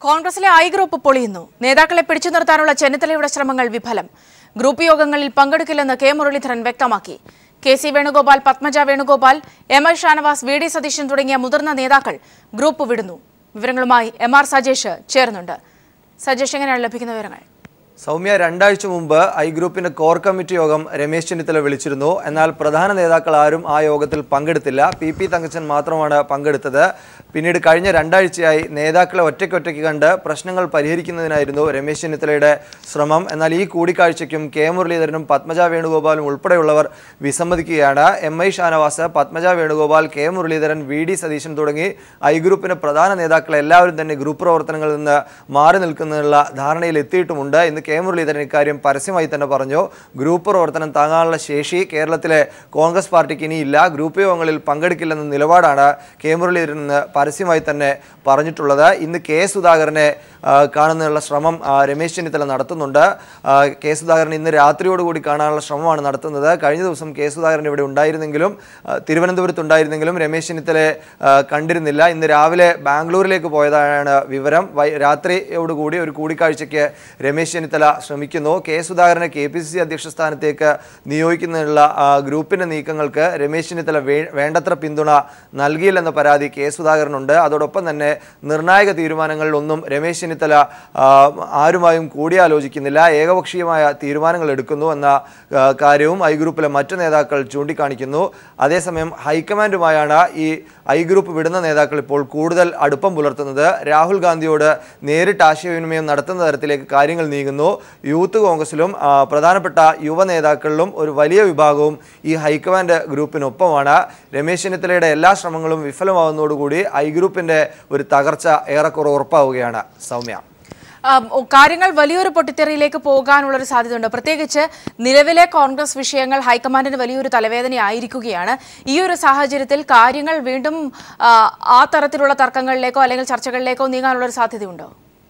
കോൺഗ്രസിലെ I group പൊളിയുന്നു നേതാക്കളെ പിടിച്ചു നിർത്താനുള്ള ചെന്നിത്തലയുടെ ശ്രമങ്ങൾ വിഫലം ഗ്രൂപ്പ് യോഗങ്ങളിൽ പങ്കെടുക്കില്ലെന്ന് കെ മുരളീധരൻ വ്യക്തമാക്കി K C Venugopal Padmaja Venugopal M I Shanavas V D Satheesan തുടങ്ങിയ മുതിർന്ന നേതാക്കൾ ഗ്രൂപ്പ് വിടുന്നു വിവരങ്ങളുമായി എം ആർ സജേഷ് ചേർന്നുണ്ട് സജേഷ് എങ്ങനെയാണ് ലഭിക്കുന്ന വിവരങ്ങൾ സൗമ്യ രണ്ടാഴ്ച മുമ്പ് ഐ ഗ്രൂപ്പിന്റെ കോർ കമ്മിറ്റി യോഗം രമേശ് ചെന്നിത്തല വിളിച്ചിരുന്നു എന്നാൽ പ്രധാന നേതാക്കൾ ആരും ആ യോഗത്തിൽ പങ്കെടുത്തില്ല പി പി തങ്കച്ചൻ മാത്രമാണ് പങ്കെടുത്തത് പിന്നീട് കഴിഞ്ഞ രണ്ടാഴ്ചയായി നേതാക്കളെ ഒറ്റയ്ക്കൊറ്റയ്ക്ക് കണ്ട് പ്രശ്നങ്ങൾ പരിഹരിക്കുന്നതിനായിരുന്നു രമേശ് ചെന്നിത്തലയുടെ ശ്രമം എന്നാൽ ഈ കൂടിക്കാഴ്ചയ്ക്കും കെ മുരളീധരനും പത്മജ വേണുഗോപാലും ഉൾപ്പെടെയുള്ളവർ വിസമ്മതിക്കുകയാണ് M I Shanavas Padmaja Venugopal K Muraleedharan V D Satheesan തുടങ്ങി ഐ ഗ്രൂപ്പിന്റെ പ്രധാന നേതാക്കൾ എല്ലാവരും തന്നെ ഗ്രൂപ്പ് പ്രവർത്തനങ്ങളിൽ നിന്ന് മാറി നിൽക്കുന്നതിനുള്ള ധാരണയിൽ എത്തിയിട്ടുമുണ്ട് ഇന്ന് കെ മുരളീധരൻ ഇക്കാര്യം പരസ്യമായി തന്നെ പറഞ്ഞു ഗ്രൂപ്പ് പ്രവർത്തനം താങ്ങാനുള്ള ശേഷി കേരളത്തിലെ കോൺഗ്രസ് പാർട്ടിക്ക് ഇനിയില്ല ഗ്രൂപ്പ് യോഗങ്ങളിൽ പങ്കെടുക്കില്ലെന്ന നിലപാടാണ് കെ മുരളീധരൻ ഇന്ന് പരസ്യമായി തന്നെ പറഞ്ഞിട്ടുള്ളത് ഇന്ന് കെ സുധാകരനെ ആ, കാണുന്നതിനുള്ള ശ്രമം ആ, രമേശ് ചെന്നിത്തല നടത്തുന്നുണ്ട് ആ, കെ സുധാകരൻ ഇന്ന് രാത്രിയോടുകൂടി കാണാനുള്ള ശ്രമമാണ് നടത്തുന്നത് കഴിഞ്ഞ ദിവസം കെ സുധാകരൻ ഇവിടെ ഉണ്ടായിരുന്നെങ്കിലും ആ, തിരുവനന്തപുരത്ത് ഉണ്ടായിരുന്നെങ്കിലും രമേശ് ചെന്നിത്തലയെ ആ, കണ്ടിരുന്നില്ല ഇന്ന് രാവിലെ ബാംഗ്ലൂരിലേക്ക് പോയതാണ് വിവരം വൈ രാത്രിയോടുകൂടി ഒരു കൂടിക്കാഴ്ചയ്ക്ക് രമേശ് ചെന്നിത്തല ശ്രമിക്കുന്നു കെ സുധാകരനെ കെ പി സി സി അധ്യക്ഷ സ്ഥാനത്തേക്ക് നിയോഗിക്കുന്നതിനുള്ള ആ, ഗ്രൂപ്പിന്റെ നീക്കങ്ങൾക്ക് രമേശ് ചെന്നിത്തല വേ- വേണ്ടത്ര പിന്തുണ നൽകിയില്ലെന്ന പരാതി കെ സുധാകരനുണ്ട് അതോടൊപ്പം തന്നെ നിർണായക തീരുമാനങ്ങളിലൊന്നും രമേശ് ചെന്നിത്തല ആ, ആരുമായും കൂടിയാലോചിക്കുന്നില്ല ഏകപക്ഷീയമായ തീരുമാനങ്ങൾ എടുക്കുന്നു എന്ന ആ, കാര്യവും ഐ ഗ്രൂപ്പിലെ മറ്റു നേതാക്കൾ ചൂണ്ടിക്കാണിക്കുന്നു അതേസമയം ഹൈക്കമാൻഡുമായാണ് ഈ ഐ ഗ്രൂപ്പ് വിടുന്ന നേതാക്കൾ ഇപ്പോൾ കൂടുതൽ അടുപ്പം പുലർത്തുന്നത് രാഹുൽ ഗാന്ധിയോട് നേരിട്ട് ആശയവിനിമയം നടത്തുന്ന തരത്തിലേക്ക് കാര്യങ്ങൾ നീങ്ങുന്നു യൂത്ത് കോൺഗ്രസിലും ആ, പ്രധാനപ്പെട്ട യുവ നേതാക്കളിലും ഒരു വലിയ വിഭാഗവും ഈ ഹൈക്കമാൻഡ് ഗ്രൂപ്പിനൊപ്പമാണ് രമേശ് ചെന്നിത്തലയുടെ എല്ലാ ശ്രമങ്ങളും വിഫലമാവുന്നതോടുകൂടി ഐ ഗ്രൂപ്പിന്റെ ഒരു തകർച്ച ഏറെക്കുറെ ഉറപ്പാവുകയാണ് സൗമ്യ ആം, ഓ, കാര്യങ്ങൾ വലിയൊരു പൊട്ടിത്തെറിയിലേക്ക് പോകാനുള്ള ഒരു സാധ്യതയുണ്ട് പ്രത്യേകിച്ച് നിലവിലെ കോൺഗ്രസ് വിഷയങ്ങൾ ഹൈക്കമാൻഡിന് വലിയൊരു തലവേദനയായിരിക്കുകയാണ് ഈ ഒരു സാഹചര്യത്തിൽ കാര്യങ്ങൾ വീണ്ടും ആ, ആ തരത്തിലുള്ള തർക്കങ്ങളിലേക്കോ അല്ലെങ്കിൽ ചർച്ചകളിലേക്കോ നീങ്ങാനുള്ള ഒരു സാധ്യതയുണ്ടോ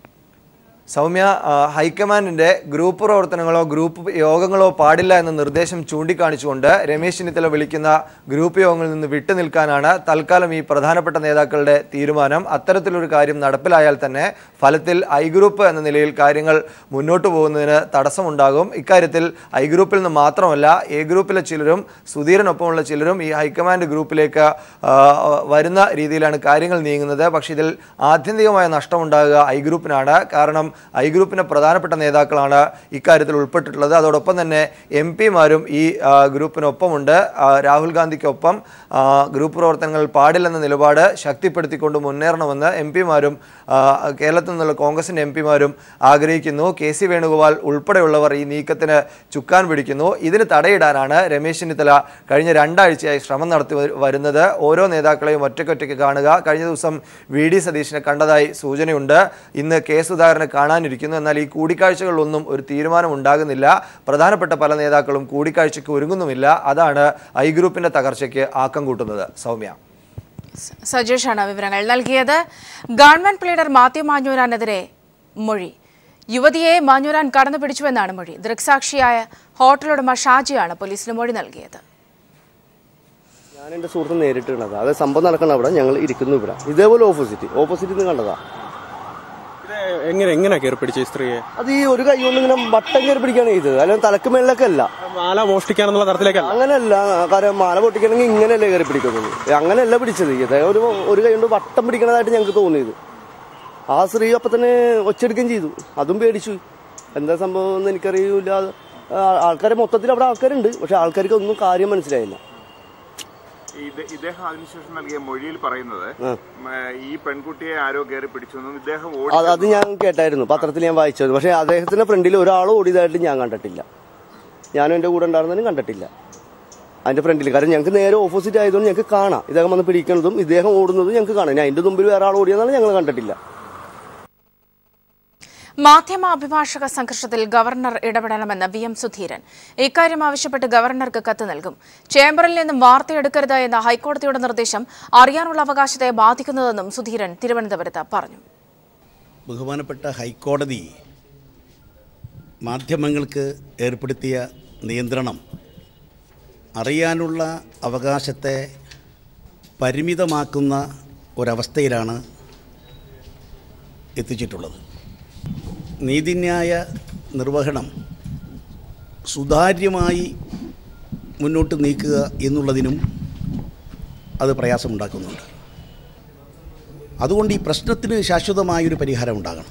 സൗമ്യ ആ, ഹൈക്കമാൻഡിന്റെ ഗ്രൂപ്പ് പ്രവർത്തനങ്ങളോ ഗ്രൂപ്പ് യോഗങ്ങളോ പാടില്ല എന്ന നിർദ്ദേശം ചൂണ്ടിക്കാണിച്ചുകൊണ്ട് രമേശ് ചെന്നിത്തല വിളിക്കുന്ന ഗ്രൂപ്പ് യോഗങ്ങളിൽ നിന്ന് വിട്ടുനിൽക്കാനാണ് തൽക്കാലം ഈ പ്രധാനപ്പെട്ട നേതാക്കളുടെ തീരുമാനം അത്തരത്തിലൊരു കാര്യം നടപ്പിലായാൽ തന്നെ ഫലത്തിൽ ഐ ഗ്രൂപ്പ് എന്ന നിലയിൽ കാര്യങ്ങൾ മുന്നോട്ട് പോകുന്നതിന് തടസ്സമുണ്ടാകും ഇക്കാര്യത്തിൽ ഐ ഗ്രൂപ്പിൽ നിന്ന് മാത്രമല്ല എ ഗ്രൂപ്പിലെ ചിലരും സുധീരനൊപ്പമുള്ള ചിലരും ഈ ഹൈക്കമാൻഡ് ഗ്രൂപ്പിലേക്ക് ആ, വരുന്ന രീതിയിലാണ് കാര്യങ്ങൾ നീങ്ങുന്നത് പക്ഷേ ഇതിൽ ആത്യന്തികമായ നഷ്ടമുണ്ടാകുക ഐ ഗ്രൂപ്പിനാണ് കാരണം ഐ ഗ്രൂപ്പിന്റെ പ്രധാനപ്പെട്ട നേതാക്കളാണ് ഇക്കാര്യത്തിൽ ഉൾപ്പെട്ടിട്ടുള്ളത് അതോടൊപ്പം തന്നെ എം പിമാരും ഈ ആ, ഗ്രൂപ്പിനൊപ്പമുണ്ട് ആ, രാഹുൽ ഗാന്ധിക്കൊപ്പം ആ, ഗ്രൂപ്പ് പ്രവർത്തനങ്ങൾ പാടില്ലെന്ന നിലപാട് ശക്തിപ്പെടുത്തിക്കൊണ്ട് മുന്നേറണമെന്ന് എം പിമാരും കേരളത്തിൽ നിന്നുള്ള കോൺഗ്രസിന്റെ എം പിമാരും ആഗ്രഹിക്കുന്നു കെ സി വേണുഗോപാൽ ഉൾപ്പെടെയുള്ളവർ ഈ നീക്കത്തിന് ചുക്കാൻ പിടിക്കുന്നു ഇതിന് തടയിടാനാണ് രമേശ് ചെന്നിത്തല കഴിഞ്ഞ രണ്ടാഴ്ചയായി ശ്രമം നടത്തി വ- വരുന്നത് ഓരോ നേതാക്കളെയും ഒറ്റയ്ക്കൊറ്റയ്ക്ക് കാണുക കഴിഞ്ഞ ദിവസം വി ഡി സതീശനെ കണ്ടതായി സൂചനയുണ്ട് ഇന്ന് കെ സുധാകരനെ കാണാനിരിക്കുന്നു എന്നാൽ ഈ കൂടിക്കാഴ്ചകളിലൊന്നും ഒരു തീരുമാനം ഉണ്ടാകുന്നില്ല പ്രധാനപ്പെട്ട പല നേതാക്കളും കൂടിക്കാഴ്ചയ്ക്ക് ഒരുങ്ങുന്നുമില്ല അതാണ് ഐ ഗ്രൂപ്പിന്റെ തകർച്ചയ്ക്ക് ആക്കം കൂട്ടുന്നത് സൗമ്യ സജേഷാണ് വിവരങ്ങൾ നൽകിയത് ഗവൺമെന്റ് പ്ലീഡർ മാത്യു മാഞ്ഞൂരാനെതിരെ മൊഴി യുവതിയെ മാഞ്ഞൂരാൻ കടന്നു പിടിച്ചുവെന്നാണ് മൊഴി ദൃക്സാക്ഷിയായ ഹോട്ടൽ ഉടമ ഷാജിയാണ് പോലീസിന് മൊഴി നൽകിയത് ഞാൻ എൻ്റെ സുഹൃത്ത് നേരിട്ട് കണ്ടതാ അത് സംഭവം നടക്കണ അവിടെ ഞങ്ങൾ ഇരിക്കുന്നു ഇവിടെ ഇതേപോലെ ഓപ്പോസിറ്റ് ഓപ്പോസിറ്റ് നിന്ന് കണ്ടതാ ഇത് എങ്ങനെ എങ്ങനെ കയറി പിടിച്ച ഈ സ്ത്രീയെ അത് ഈ ഒരു കൈ കൊണ്ട് ഇങ്ങനെ വട്ടം കയറി പിടിക്കുകയാണ് ചെയ്തത് അല്ലെങ്കിൽ തലക്ക് മേളിലൊക്കെ അല്ല മാല മോഷ്ടിക്കാനെന്നുള്ള തരത്തിലേക്കല്ല അങ്ങനെയല്ല കാരണം മാല പൊട്ടിക്കണമെങ്കിൽ ഇങ്ങനെയല്ലേ കയറി പിടിക്കുന്നത് അങ്ങനെയല്ല പിടിച്ചത് ഇത് ഒരു ഒരു കൈ കൊണ്ട് വട്ടം പിടിക്കണതായിട്ട് ഞങ്ങൾക്ക് തോന്നിയത് ആ സ്ത്രീ അപ്പൊ തന്നെ ഒച്ചെടുക്കുകയും ചെയ്തു അതും പേടിച്ചു എന്താ സംഭവം എന്ന് എനിക്കറിയില്ല ആൾക്കാരെ മൊത്തത്തിൽ അവിടെ ആൾക്കാരുണ്ട് പക്ഷെ ആൾക്കാർക്ക് ഒന്നും കാര്യം മനസ്സിലായില്ല ഇത് ഇദ്ദേഹം അതിനുശേഷം നൽകിയ മൊഴിയിൽ പറയുന്നത് ഉം, ഈ പെൺകുട്ടിയെ ആരോ കയറി പിടിച്ചെന്നും ഇദ്ദേഹം ഓടി അത് അത് ഞാൻ കേട്ടായിരുന്നു പത്രത്തിൽ ഞാൻ വായിച്ചത് പക്ഷെ അദ്ദേഹത്തിന്റെ ഫ്രണ്ടിൽ ഒരാൾ ഓടിയതായിട്ട് ഞാൻ കണ്ടിട്ടില്ല ഞാനും എന്റെ കൂടെ ഉണ്ടായിരുന്നതിനും കണ്ടിട്ടില്ല അതിന്റെ ഫ്രണ്ടിൽ കാരണം ഞങ്ങൾക്ക് നേരെ ഓപ്പോസിറ്റ് ആയതുകൊണ്ട് ഞങ്ങൾക്ക് കാണാം ഇദ്ദേഹം വന്ന് പിടിക്കുന്നതും ഇദ്ദേഹം ഓടുന്നതും ഞങ്ങൾക്ക് കാണാം ഇനി അതിന്റെ മുമ്പിൽ വേറെ ആൾ ഓടിയതാണ് ഞങ്ങൾ കണ്ടിട്ടില്ല മാധ്യമ അഭിഭാഷക സംഘർഷത്തിൽ ഗവർണർ ഇടപെടണമെന്ന് വി എം സുധീരൻ ഇക്കാര്യം ആവശ്യപ്പെട്ട് ഗവർണർക്ക് കത്ത് നൽകും ചേംബറിൽ നിന്നും വാർത്തയെടുക്കരുത് എന്ന ഹൈക്കോടതിയുടെ നിർദ്ദേശം അറിയാനുള്ള അവകാശത്തെ ബാധിക്കുന്നതെന്നും സുധീരൻ തിരുവനന്തപുരത്ത് പറഞ്ഞു ബഹുമാനപ്പെട്ട ഹൈക്കോടതി മാധ്യമങ്ങൾക്ക് ഏർപ്പെടുത്തിയ നിയന്ത്രണം അറിയാനുള്ള അവകാശത്തെ പരിമിതമാക്കുന്ന ഒരവസ്ഥയിലാണ് എത്തിച്ചിട്ടുള്ളത് നീതിന്യായ നിർവഹണം സുതാര്യമായി മുന്നോട്ട് നീക്കുക എന്നുള്ളതിനും അത് പ്രയാസമുണ്ടാക്കുന്നുണ്ട് അതുകൊണ്ട് ഈ പ്രശ്നത്തിന് ശാശ്വതമായൊരു പരിഹാരം ഉണ്ടാകണം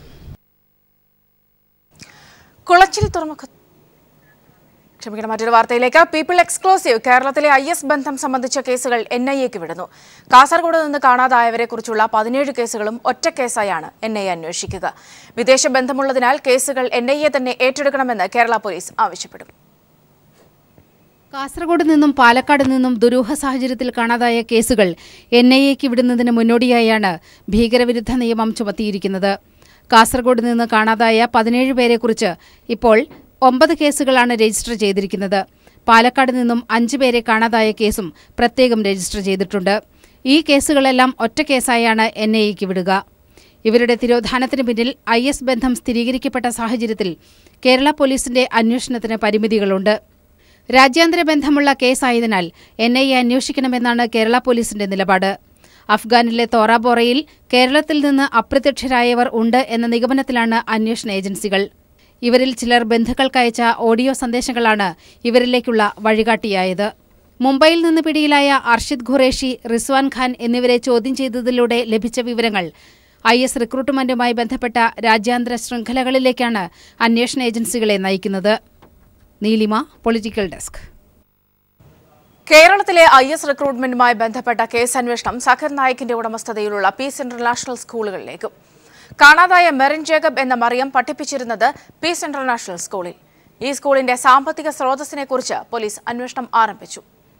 കുളച്ചിൽ തുറമുഖ ക്ഷമിക്കണം മറ്റൊരു വാർത്തയിലേക്ക് പീപ്പിൾ എക്സ്ക്ലൂസീവ് കേരളത്തിലെ ഐ എസ് ബന്ധം സംബന്ധിച്ച കേസുകൾ എൻ ഐ എക്ക് വിടുന്നു കാസർഗോഡ് നിന്ന് കാണാതായവരെ കുറിച്ചുള്ള പതിനേഴ് കേസുകളും ഒറ്റ കേസായാണ് എൻ ഐ എ അന്വേഷിക്കുക വിദേശ ബന്ധമുള്ളതിനാൽ കേസുകൾ എൻ ഐ എ തന്നെ ഏറ്റെടുക്കണമെന്ന് കേരള പോലീസ് ആവശ്യപ്പെടും കാസർഗോഡ് നിന്നും പാലക്കാട് നിന്നും ദുരൂഹ സാഹചര്യത്തിൽ കാണാതായ കേസുകൾ എൻ ഐ എക്ക് വിടുന്നതിന് മുന്നോടിയായാണ് ഭീകരവിരുദ്ധ നിയമം ചുമത്തിയിരിക്കുന്നത് കാസർഗോഡ് നിന്ന് കാണാതായ പതിനേഴ് പേരെക്കുറിച്ച് ഇപ്പോൾ ഒമ്പത് കേസുകളാണ് രജിസ്റ്റർ ചെയ്തിരിക്കുന്നത് പാലക്കാട് നിന്നും അഞ്ച് പേരെ കാണാതായ കേസും പ്രത്യേകം രജിസ്റ്റർ ചെയ്തിട്ടുണ്ട് ഈ കേസുകളെല്ലാം ഒറ്റ കേസായാണ് എൻ ഐ എക്ക് വിടുക ഇവരുടെ തിരോധാനത്തിന് പിന്നിൽ ഐ എസ് ബന്ധം സ്ഥിരീകരിക്കപ്പെട്ട സാഹചര്യത്തിൽ കേരള പോലീസിന്റെ അന്വേഷണത്തിന് പരിമിതികളുണ്ട് രാജ്യാന്തര ബന്ധമുള്ള കേസായതിനാൽ എൻ ഐ എ അന്വേഷിക്കണമെന്നാണ് കേരള പോലീസിന്റെ നിലപാട് അഫ്ഗാനിലെ തോറാബോറയിൽ കേരളത്തിൽ നിന്ന് അപ്രത്യക്ഷരായവർ ഉണ്ട് എന്ന നിഗമനത്തിലാണ് അന്വേഷണ ഏജൻസികൾ ഇവരിൽ ചിലർ ബന്ധുക്കൾക്കയച്ച ഓഡിയോ സന്ദേശങ്ങളാണ് ഇവരിലേക്കുള്ള വഴികാട്ടിയായത് മുംബൈയിൽ നിന്ന് പിടിയിലായ അർഷിദ് ഖുറേഷി റിസ്വാൻ ഖാൻ എന്നിവരെ ചോദ്യം ചെയ്തതിലൂടെ ലഭിച്ച വിവരങ്ങൾ ഐ എസ് റിക്രൂട്ട്മെന്റുമായി ബന്ധപ്പെട്ട രാജ്യാന്തര ശൃംഖലകളിലേക്കാണ് അന്വേഷണ ഏജൻസികളെ നയിക്കുന്നത് നീലിമ പൊളിറ്റിക്കൽ ഡെസ്ക് കേരളത്തിലെ ഐ എസ് റിക്രൂട്ട്മെന്റുമായി ബന്ധപ്പെട്ട കേസ് അന്വേഷണം സഖർ നായിക്കിന്റെ ഉടമസ്ഥതയിലുള്ള പീസ് ഇന്റർനാഷണൽ സ്കൂളുകളിലേക്കും കാണാതായ മെറിൻ ജേക്കബ് എന്ന മറിയം പഠിപ്പിച്ചിരുന്നത് പീസ് ഇന്റർനാഷണൽ സ്കൂളിൽ ഈ സ്കൂളിന്റെ സാമ്പത്തിക സ്രോതസ്സിനെക്കുറിച്ച് പോലീസ് അന്വേഷണം ആരംഭിച്ചു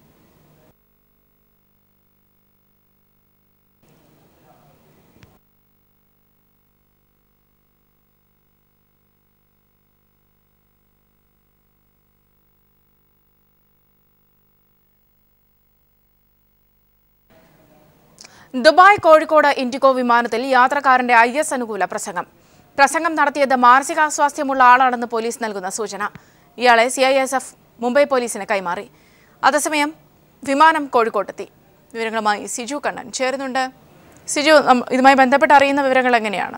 ദുബായ് കോഴിക്കോട് ഇൻഡിഗോ വിമാനത്തിൽ യാത്രക്കാരന്റെ ഐ എസ് അനുകൂല പ്രസംഗം പ്രസംഗം നടത്തിയത് മാനസികാസ്വാസ്ഥ്യമുള്ള ആളാണെന്ന് പോലീസ് നൽകുന്ന സൂചന ഇയാളെ C I S F Mumbai പോലീസിന് കൈമാറി അതേസമയം വിമാനം കോഴിക്കോട്ടെത്തി വിവരങ്ങളുമായി സിജു കണ്ണൻ ചേരുന്നുണ്ട് സിജു നം- ഇതുമായി ബന്ധപ്പെട്ട് അറിയുന്ന വിവരങ്ങൾ എങ്ങനെയാണ്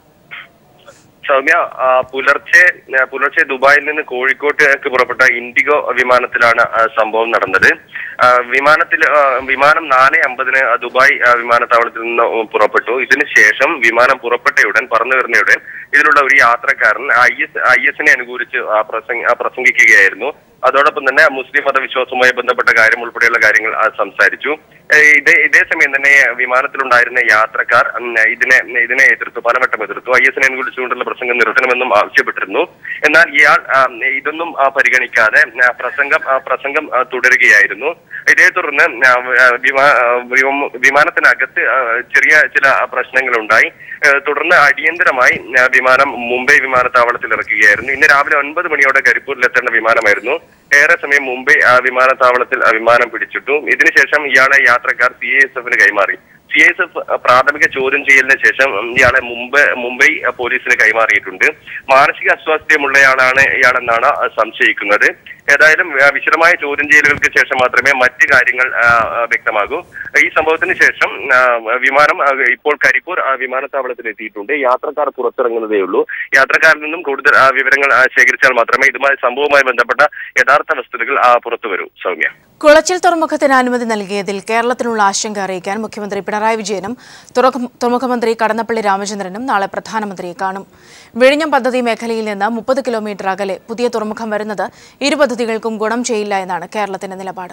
സൗമ്യ ആ, പുലർച്ചെ ആ, പുലർച്ചെ ദുബായിൽ നിന്ന് കോഴിക്കോട്ടേക്ക് പുറപ്പെട്ട ഇൻഡിഗോ വിമാനത്തിലാണ് ആ, സംഭവം നടന്നത് ആ, വിമാനത്തിൽ ആ, വിമാനം നാല് അമ്പതിന് ദുബായ് ആ, വിമാനത്താവളത്തിൽ നിന്ന് പുറപ്പെട്ടു ഇതിന് ശേഷം വിമാനം പുറപ്പെട്ടയുടൻ പറന്നു വരുന്നയുടൻ ഇതിലുള്ള ഒരു യാത്രക്കാരൻ ഐ എസ് ഐ എസിനെ അനുകൂലിച്ച് ആ, പ്രസംഗ ആ, പ്രസംഗിക്കുകയായിരുന്നു അതോടൊപ്പം തന്നെ മുസ്ലിം മതവിശ്വാസവുമായി ബന്ധപ്പെട്ട കാര്യം ഉൾപ്പെടെയുള്ള കാര്യങ്ങൾ ആ, സംസാരിച്ചു ഏ, ഇതേ ഇതേ സമയം തന്നെ വിമാനത്തിലുണ്ടായിരുന്ന യാത്രക്കാർ ഉം, ഇതിനെ ഇതിനെ എതിർത്തു പലവട്ടം എതിർത്തു ഐ എസിനെ അനുകൂലിച്ചുകൊണ്ടുള്ള പ്രസംഗം നിർത്തണമെന്നും ആവശ്യപ്പെട്ടിരുന്നു എന്നാൽ ഇയാൾ ആ, ഇതൊന്നും ആ, പരിഗണിക്കാതെ ആ, പ്രസംഗം ആ, പ്രസംഗം ആ, തുടരുകയായിരുന്നു ഇതേ തുടർന്ന് ആ, ആ, വിമാ- ആ, വ്യോമ- വിമാനത്തിനകത്ത് ആ, ചെറിയ ചില പ്രശ്നങ്ങളുണ്ടായി ഏ, തുടർന്ന് അടിയന്തരമായി ആ, വിമാനം മുംബൈ വിമാനത്താവളത്തിൽ ഇറക്കുകയായിരുന്നു ഇന്ന് രാവിലെ ഒൻപത് മണിയോടെ കരിപ്പൂരിൽ എത്തേണ്ട വിമാനമായിരുന്നു ഏറെ സമയം മുംബൈ ആ, വിമാനത്താവളത്തിൽ ആ, വിമാനം പിടിച്ചിട്ടു ഇതിനുശേഷം ഇയാളെ യാത്രക്കാർ സി എസ് എഫിന് കൈമാറി സി എസ് എഫ് പ്രാഥമിക ചോദ്യം ചെയ്യലിന് ശേഷം ഉം, ഇയാളെ മുംബൈ മുംബൈ ആ, പോലീസിന് കൈമാറിയിട്ടുണ്ട് മാനസിക അസ്വാസ്ഥ്യമുള്ളയാളാണ് ഇയാളെന്നാണ് ആ, സംശയിക്കുന്നത് ഏതായാലും ആ, വിശദമായ ചോദ്യം ചെയ്യലുകൾക്ക് ശേഷം മാത്രമേ മറ്റ് കാര്യങ്ങൾ ആ, ആ, വ്യക്തമാകൂ ഈ സംഭവത്തിന് ശേഷം ആ, വിമാനം ആ, ഇപ്പോൾ കരിപ്പൂർ ആ, വിമാനത്താവളത്തിൽ എത്തിയിട്ടുണ്ട് യാത്രക്കാർ പുറത്തിറങ്ങുന്നതേ ഉള്ളൂ യാത്രക്കാരിൽ നിന്നും കൂടുതൽ ആ, വിവരങ്ങൾ ആ, ശേഖരിച്ചാൽ മാത്രമേ ഇതുമായി സംഭവവുമായി ബന്ധപ്പെട്ട യഥാർത്ഥ വസ്തുതകൾ ആ, പുറത്തു വരൂ സൗമ്യ കുളച്ചിൽ തുറമുഖത്തിന് അനുമതി നൽകിയതിൽ കേരളത്തിനുള്ള ആശങ്ക അറിയിക്കാൻ മുഖ്യമന്ത്രി പിണറായി വിജയനും തുറക്ക- തുറമുഖ മന്ത്രി കടന്നപ്പള്ളി രാമചന്ദ്രനും നാളെ പ്രധാനമന്ത്രിയെ കാണും വിഴിഞ്ഞം പദ്ധതി മേഖലയിൽ നിന്ന് മുപ്പത് കിലോമീറ്റർ അകലെ പുതിയ തുറമുഖം വരുന്നത് ഇരു പദ്ധതികൾക്കും ഗുണം ചെയ്യില്ല എന്നാണ് കേരളത്തിന്റെ നിലപാട്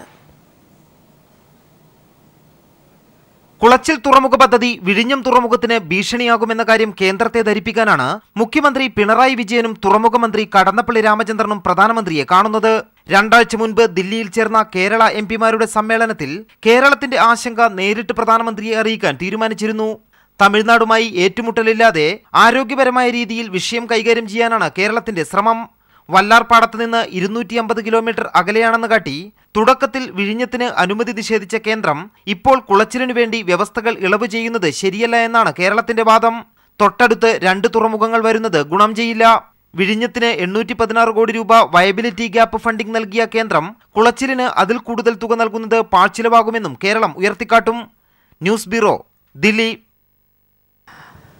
കുളച്ചിൽ തുറമുഖ പദ്ധതി വിഴിഞ്ഞം തുറമുഖത്തിന് ഭീഷണിയാകുമെന്ന കാര്യം കേന്ദ്രത്തെ ധരിപ്പിക്കാനാണ് മുഖ്യമന്ത്രി പിണറായി വിജയനും തുറമുഖ മന്ത്രി കടന്നപ്പള്ളി രാമചന്ദ്രനും പ്രധാനമന്ത്രിയെ കാണുന്നത് രണ്ടാഴ്ച മുൻപ് ദില്ലിയിൽ ചേർന്ന കേരള എം പിമാരുടെ സമ്മേളനത്തിൽ കേരളത്തിന്റെ ആശങ്ക നേരിട്ട് പ്രധാനമന്ത്രിയെ അറിയിക്കാൻ തീരുമാനിച്ചിരുന്നു തമിഴ്നാടുമായി ഏറ്റുമുട്ടലില്ലാതെ ആരോഗ്യപരമായ രീതിയിൽ വിഷയം കൈകാര്യം ചെയ്യാനാണ് കേരളത്തിന്റെ ശ്രമം വല്ലാർപാടത്ത് നിന്ന് ഇരുന്നൂറ്റി അമ്പത് കിലോമീറ്റർ അകലെയാണെന്ന് കാട്ടി തുടക്കത്തിൽ വിഴിഞ്ഞത്തിന് അനുമതി നിഷേധിച്ച കേന്ദ്രം ഇപ്പോൾ കുളച്ചിലിനു വേണ്ടി വ്യവസ്ഥകൾ ഇളവ് ചെയ്യുന്നത് ശരിയല്ല എന്നാണ് കേരളത്തിന്റെ വാദം തൊട്ടടുത്ത് രണ്ട് തുറമുഖങ്ങൾ വരുന്നത് ഗുണം ചെയ്യില്ല വിഴിഞ്ഞത്തിന് എണ്ണൂറ്റി പതിനാറ് കോടി രൂപ വയബിലിറ്റി ഗ്യാപ്പ് ഫണ്ടിംഗ് നൽകിയ കേന്ദ്രം കുളച്ചിലിന് അതിൽ കൂടുതൽ തുക നൽകുന്നത് പാഴ്ചിലവാകുമെന്നും കേരളം ഉയർത്തിക്കാട്ടും ന്യൂസ് ബ്യൂറോ ദില്ലി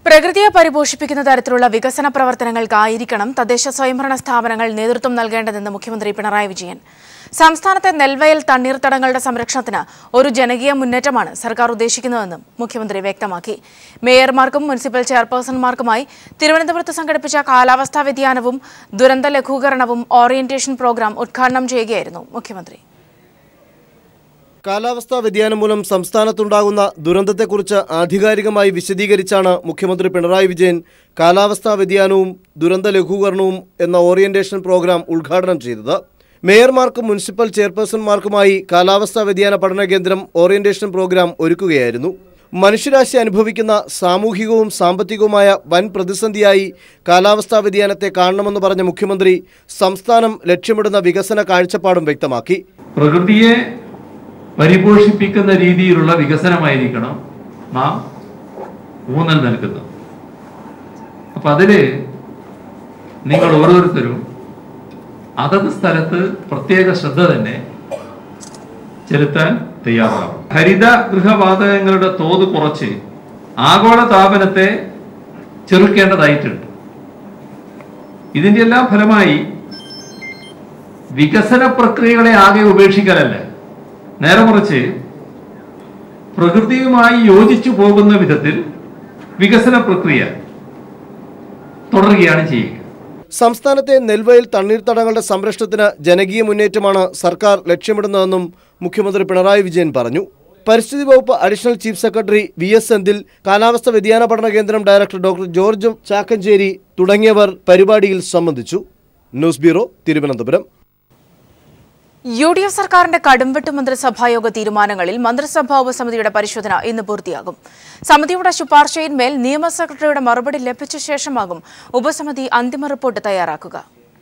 പ്രകൃതിയെ പരിപോഷിപ്പിക്കുന്ന തരത്തിലുള്ള വികസന പ്രവർത്തനങ്ങൾക്കായിരിക്കണം തദ്ദേശ സ്വയംഭരണ സ്ഥാപനങ്ങൾ നേതൃത്വം നൽകേണ്ടതെന്ന് മുഖ്യമന്ത്രി പിണറായി വിജയൻ സംസ്ഥാനത്തെ നെൽവയൽ തണ്ണീർത്തടങ്ങളുടെ സംരക്ഷണത്തിന് ഒരു ജനകീയ മുന്നേറ്റമാണ് സർക്കാർ ഉദ്ദേശിക്കുന്നതെന്നും മുഖ്യമന്ത്രി വ്യക്തമാക്കി മേയർമാർക്കും മുനിസിപ്പൽ ചെയർപേഴ്സൺമാർക്കുമായി തിരുവനന്തപുരത്ത് സംഘടിപ്പിച്ച കാലാവസ്ഥാ വ്യതിയാനവും ദുരന്ത ലഘൂകരണവും ഓറിയന്റേഷൻ പ്രോഗ്രാം ഉദ്ഘാടനം ചെയ്യുകയായിരുന്നു മുഖ്യമന്ത്രി കാലാവസ്ഥാ വ്യതിയാനം മൂലം സംസ്ഥാനത്തുണ്ടാകുന്ന ദുരന്തത്തെക്കുറിച്ച് ആധികാരികമായി വിശദീകരിച്ചാണ് മുഖ്യമന്ത്രി പിണറായി വിജയൻ കാലാവസ്ഥാ വ്യതിയാനവും ദുരന്ത ലഘൂകരണവും എന്ന ഓറിയന്റേഷൻ പ്രോഗ്രാം ഉദ്ഘാടനം ചെയ്തത് മേയർമാർക്കും മുനിസിപ്പൽ ചെയർപേഴ്സൺമാർക്കുമായി കാലാവസ്ഥാ വ്യതിയാന പഠന കേന്ദ്രം ഓറിയന്റേഷൻ പ്രോഗ്രാം ഒരുക്കുകയായിരുന്നു മനുഷ്യരാശി അനുഭവിക്കുന്ന സാമൂഹികവും സാമ്പത്തികവുമായ വൻ പ്രതിസന്ധിയായി കാലാവസ്ഥാ വ്യതിയാനത്തെ കാണണമെന്ന് പറഞ്ഞ മുഖ്യമന്ത്രി സംസ്ഥാനം ലക്ഷ്യമിടുന്ന വികസന കാഴ്ചപ്പാടും വ്യക്തമാക്കി പ്രകൃതിയെ പരിപോഷിപ്പിക്കുന്ന രീതിയിലുള്ള വികസനമായിരിക്കണം നാം ഊന്നൽ നൽകുന്നത് അപ്പൊ അതില് നിങ്ങൾ ഓരോരുത്തരും അതത് സ്ഥലത്ത് പ്രത്യേക ശ്രദ്ധ തന്നെ ചെലുത്താൻ തയ്യാറാവും ഹരിത ഗൃഹവാതകങ്ങളുടെ തോത് കുറച്ച് ആഗോള താപനത്തെ ചെറുക്കേണ്ടതായിട്ടുണ്ട് ഇതിന്റെ എല്ലാം ഫലമായി വികസന പ്രക്രിയകളെ ആകെ ഉപേക്ഷിക്കലല്ല നേരെ മറിച്ച് പ്രകൃതിയുമായി യോജിച്ചു പോകുന്ന വിധത്തിൽ വികസന പ്രക്രിയ തുടരുകയാണ് ചെയ്യുക സംസ്ഥാനത്തെ നെൽവയൽ തണ്ണീർത്തടങ്ങളുടെ സംരക്ഷണത്തിന് ജനകീയ മുന്നേറ്റമാണ് സർക്കാർ ലക്ഷ്യമിടുന്നതെന്നും മുഖ്യമന്ത്രി പിണറായി വിജയൻ പറഞ്ഞു പരിസ്ഥിതി വകുപ്പ് additional chief secretary V S Senthil കാലാവസ്ഥ വ്യതിയാന പഠന കേന്ദ്രം ഡയറക്ടർ ഡോക്ടർ ജോർജ് ചാക്കഞ്ചേരി തുടങ്ങിയവർ പരിപാടിയിൽ സംബന്ധിച്ചു news bureau Thiruvananthapuram U D F സർക്കാരിന്റെ കടുംവെട്ട് മന്ത്രിസഭായോഗ തീരുമാനങ്ങളിൽ മന്ത്രിസഭാ ഉപസമിതിയുടെ പരിശോധന ഇന്ന് പൂർത്തിയാകും സമിതിയുടെ ശുപാർശയിന്മേൽ നിയമ സെക്രട്ടറിയുടെ മറുപടി ലഭിച്ച ശേഷമാകും ഉപസമിതി അന്തിമ റിപ്പോർട്ട് തയ്യാറാക്കുക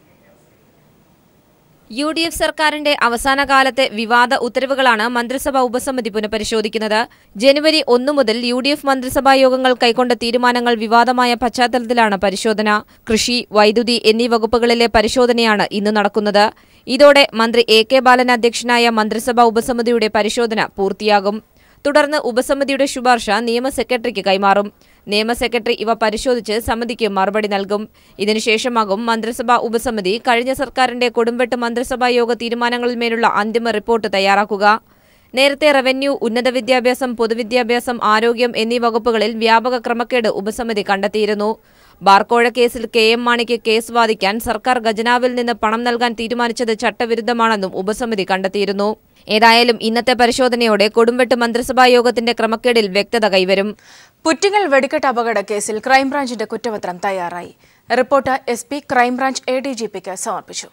യു ഡി എഫ് സർക്കാരിന്റെ അവസാന കാലത്തെ വിവാദ ഉത്തരവുകളാണ് മന്ത്രിസഭാ ഉപസമിതി പുനഃപരിശോധിക്കുന്നത് ജനുവരി ഒന്നു മുതൽ യു ഡി എഫ് മന്ത്രിസഭാ യോഗങ്ങൾ കൈക്കൊണ്ട തീരുമാനങ്ങൾ വിവാദമായ പശ്ചാത്തലത്തിലാണ് പരിശോധന കൃഷി വൈദ്യുതി എന്നീ വകുപ്പുകളിലെ പരിശോധനയാണ് ഇന്ന് നടക്കുന്നത് ഇതോടെ മന്ത്രി എ കെ ബാലൻ അധ്യക്ഷനായ മന്ത്രിസഭാ ഉപസമിതിയുടെ പരിശോധന പൂർത്തിയാകും തുടർന്ന് ഉപസമിതിയുടെ ശുപാർശ നിയമ സെക്രട്ടറിക്ക് കൈമാറും നിയമ സെക്രട്ടറി ഇവ പരിശോധിച്ച് സമിതിക്ക് മറുപടി നൽകും ഇതിനുശേഷമാകും മന്ത്രിസഭാ ഉപസമിതി കഴിഞ്ഞ സർക്കാരിന്റെ കൊടുംവെട്ട് മന്ത്രിസഭാ യോഗ തീരുമാനങ്ങളിന്മേലുള്ള അന്തിമ റിപ്പോർട്ട് തയ്യാറാക്കുക നേരത്തെ റവന്യൂ ഉന്നത വിദ്യാഭ്യാസം പൊതുവിദ്യാഭ്യാസം ആരോഗ്യം എന്നീ വകുപ്പുകളിൽ വ്യാപക ക്രമക്കേട് ഉപസമിതി കണ്ടെത്തിയിരുന്നു ബാർക്കോഴ കേസിൽ കെ എം മാണിക്ക് കേസ് വാദിക്കാൻ സർക്കാർ ഖജനാവിൽ നിന്ന് പണം നൽകാൻ തീരുമാനിച്ചത് ചട്ടവിരുദ്ധമാണെന്നും ഉപസമിതി കണ്ടെത്തിയിരുന്നു ഏതായാലും ഇന്നത്തെ പരിശോധനയോടെ കൊടുംവെട്ട് മന്ത്രിസഭാ യോഗത്തിന്റെ ക്രമക്കേടിൽ വ്യക്തത കൈവരും പുറ്റിങ്ങൽ വെടിക്കെട്ട് അപകട കേസിൽ ക്രൈംബ്രാഞ്ചിന്റെ കുറ്റപത്രം തയ്യാറായി report S P crime branch A D G പിക്ക് സമർപ്പിച്ചു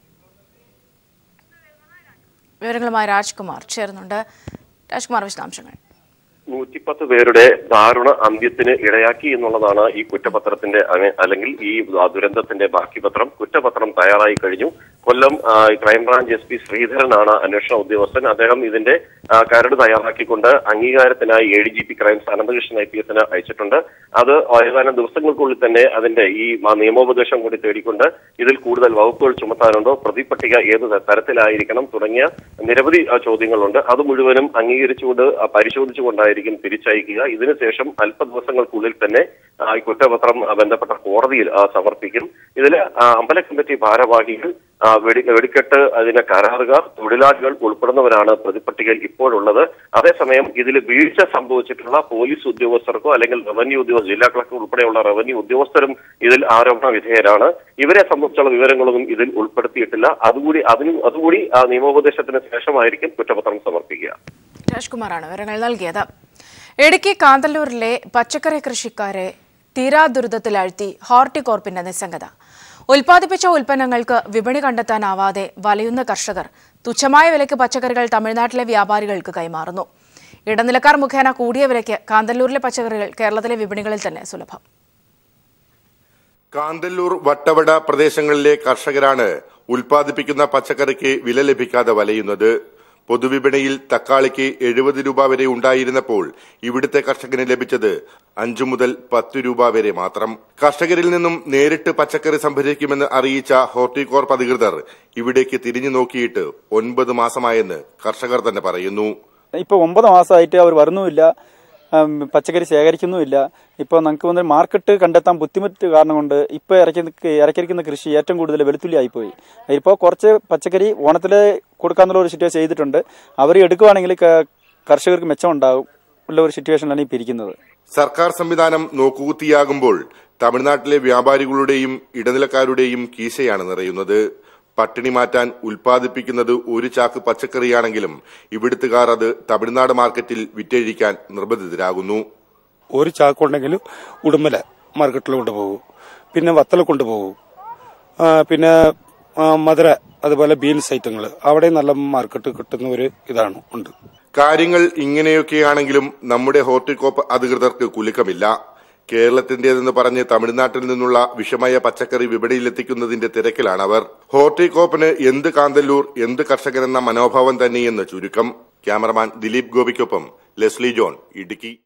വിവരങ്ങളുമായി രാജ്കുമാർ ചേർന്നുണ്ട് രാജ്കുമാർ വിശദാംശങ്ങൾ നൂറ്റിപ്പത്ത് പേരുടെ ദാരുണ അന്ത്യത്തിന് ഇടയാക്കി എന്നുള്ളതാണ് ഈ കുറ്റപത്രത്തിന്റെ അനെ- അല്ലെങ്കിൽ ഈ ദുരന്തത്തിന്റെ ബാക്കി പത്രം കുറ്റപത്രം തയ്യാറായി കഴിഞ്ഞു കൊല്ലം ആ, ക്രൈംബ്രാഞ്ച് എസ് പി ശ്രീധരനാണ് അന്വേഷണ ഉദ്യോഗസ്ഥൻ അദ്ദേഹം ഇതിന്റെ ആ, കരട് തയ്യാറാക്കിക്കൊണ്ട് അംഗീകാരത്തിനായി A D G P crimes Ananthakrishnan I P എസിന് അയച്ചിട്ടുണ്ട് അത് ഏതാനും ദിവസങ്ങൾക്കുള്ളിൽ തന്നെ അതിന്റെ ഈ ആ, നിയമോപദേശം കൂടി തേടിക്കൊണ്ട് ഇതിൽ കൂടുതൽ വകുപ്പുകൾ ചുമത്താനുണ്ടോ പ്രതിപട്ടിക ഏത് തരത്തിലായിരിക്കണം തുടങ്ങിയ നിരവധി ആ, ചോദ്യങ്ങളുണ്ട് അത് മുഴുവനും അംഗീകരിച്ചുകൊണ്ട് ആ, പരിശോധിച്ചുകൊണ്ടായിരിക്കും തിരിച്ചയക്കുക ഇതിനുശേഷം അല്പ ദിവസങ്ങൾക്കുള്ളിൽ തന്നെ ആ, ഈ കുറ്റപത്രം ആ, ബന്ധപ്പെട്ട കോടതിയിൽ ആ, സമർപ്പിക്കും ഇതിൽ അമ്പല കമ്മിറ്റി ഭാരവാഹികൾ ആ, വെടി വെടിക്കെട്ട് അതിന്റെ കരാറുകാർ തൊഴിലാളികൾ ഉൾപ്പെടുന്നവരാണ് പ്രതിപട്ടികയിൽ ഇപ്പോഴുള്ളത് അതേസമയം ഇതിൽ വീഴ്ച സംഭവിച്ചിട്ടുള്ള പോലീസ് ഉദ്യോഗസ്ഥർക്കോ അല്ലെങ്കിൽ റവന്യൂ ഉദ്യോഗസ്ഥർ ജില്ലാ കളക്ടർ ഉൾപ്പെടെയുള്ള റവന്യൂ ഉദ്യോഗസ്ഥരും ഇതിൽ ആരോപണ വിധേയരാണ് ഇവരെ സംബന്ധിച്ചുള്ള വിവരങ്ങളൊന്നും ഇതിൽ ഉൾപ്പെടുത്തിയിട്ടില്ല അതുകൂടി അതിനും അതുകൂടി ആ നിയമോപദേശത്തിന് ശേഷമായിരിക്കും കുറ്റപത്രം സമർപ്പിക്കുക രാജ്കുമാറാണ് വിവരങ്ങൾ നൽകിയത് ഇടുക്കി കാന്തല്ലൂരിലെ പച്ചക്കറി കൃഷിക്കാരെ തീരാ ദുരിതത്തിലാഴ്ത്തി ഹോർട്ടികോർപ്പിന്റെ നിസ്സംഗത ഉൽപ്പാദിപ്പിച്ച ഉൽപ്പന്നങ്ങൾക്ക് വിപണി കണ്ടെത്താനാവാതെ വലയുന്ന കർഷകർ തുച്ഛമായ വിലയ്ക്ക് പച്ചക്കറികൾ തമിഴ്നാട്ടിലെ വ്യാപാരികൾക്ക് കൈമാറുന്നു ഇടനിലക്കാർ മുഖേന കൂടിയ വിലയ്ക്ക് കാന്തല്ലൂരിലെ പച്ചക്കറികൾ കേരളത്തിലെ വിപണികളിൽ തന്നെ സുലഭം കാന്തല്ലൂർ വട്ടവട പ്രദേശങ്ങളിലെ കർഷകരാണ് ഉൽപ്പാദിപ്പിക്കുന്ന പച്ചക്കറിക്ക് വില ലഭിക്കാതെ വലയുന്നത് പൊതുവിപണിയിൽ തക്കാളിക്ക് എഴുപത് രൂപ വരെ ഉണ്ടായിരുന്നപ്പോൾ ഇവിടുത്തെ കർഷകന് ലഭിച്ചത് അഞ്ചു മുതൽ പത്ത് രൂപ വരെ മാത്രം കർഷകരിൽ നിന്നും നേരിട്ട് പച്ചക്കറി സംഭരിക്കുമെന്ന് അറിയിച്ച ഹോർട്ടികോർപ്പ് അധികൃതർ ഇവിടേക്ക് തിരിഞ്ഞു നോക്കിയിട്ട് ഒൻപത് മാസമായെന്ന് കർഷകർ തന്നെ പറയുന്നു ഇപ്പൊ ഒമ്പത് മാസമായിട്ട് അവർ വരുന്നുമില്ല ഉം, പച്ചക്കറി ശേഖരിക്കുന്നുമില്ല ഇപ്പോൾ നമുക്ക് വന്ന് മാർക്കറ്റ് കണ്ടെത്താൻ ബുദ്ധിമുട്ട് കാരണം കൊണ്ട് ഇപ്പോൾ ഇറക്കി ഇറക്കിയിരിക്കുന്ന കൃഷി ഏറ്റവും കൂടുതൽ വെളുത്തുള്ളി ആയിപ്പോയി ഇപ്പോൾ കുറച്ച് പച്ചക്കറി ഓണത്തിൽ കൊടുക്കാന്നുള്ള ഒരു സിറ്റുവേഷൻ ചെയ്തിട്ടുണ്ട് അവർ എടുക്കുവാണെങ്കിൽ ക- കർഷകർക്ക് മെച്ചമുണ്ടാകും ഉള്ള ഒരു സിറ്റുവേഷനിലാണ് ഇപ്പോൾ ഇരിക്കുന്നത് സർക്കാർ സംവിധാനം നോക്കുകുത്തിയാകുമ്പോൾ തമിഴ്നാട്ടിലെ വ്യാപാരികളുടെയും ഇടനിലക്കാരുടെയും കീശയാണ് നിറയുന്നത് പട്ടിണി മാറ്റാൻ ഉൽപ്പാദിപ്പിക്കുന്നത് ഒരു ചാക്ക് പച്ചക്കറിയാണെങ്കിലും ഇവിടുത്തുകാർ അത് തമിഴ്നാട് മാർക്കറ്റിൽ വിറ്റഴിക്കാൻ നിർബന്ധിതരാകുന്നു ഒരു ചാക്കുണ്ടെങ്കിൽ ഉടുമല മാർക്കറ്റിൽ കൊണ്ടുപോകും പിന്നെ വത്തല കൊണ്ടുപോകും ആ, പിന്നെ ആ, മധുര അതുപോലെ ബീൻസ് ഐറ്റങ്ങൾ അവിടെ നല്ല മാർക്കറ്റ് കിട്ടുന്ന ഒരു ഇതാണ് ഉണ്ട് കാര്യങ്ങൾ ഇങ്ങനെയൊക്കെയാണെങ്കിലും നമ്മുടെ ഹോർട്ടികോപ്പ് അധികൃതർക്ക് കുലുക്കമില്ല കേരളത്തിന്റേതെന്ന് പറഞ്ഞ് തമിഴ്നാട്ടിൽ നിന്നുള്ള വിഷമയ പച്ചക്കറി വിപണിയിലെത്തിക്കുന്നതിന്റെ തിരക്കിലാണ് അവർ ഹോർട്ടികോപ്പിന് എന്ത് കാന്തല്ലൂർ എന്ത് കർഷകനെന്ന മനോഭാവം തന്നെയെന്ന് ചുരുക്കം ക്യാമറമാൻ ദിലീപ് ഗോപിക്കൊപ്പം ലെസ്ലി ജോൺ ഇടുക്കി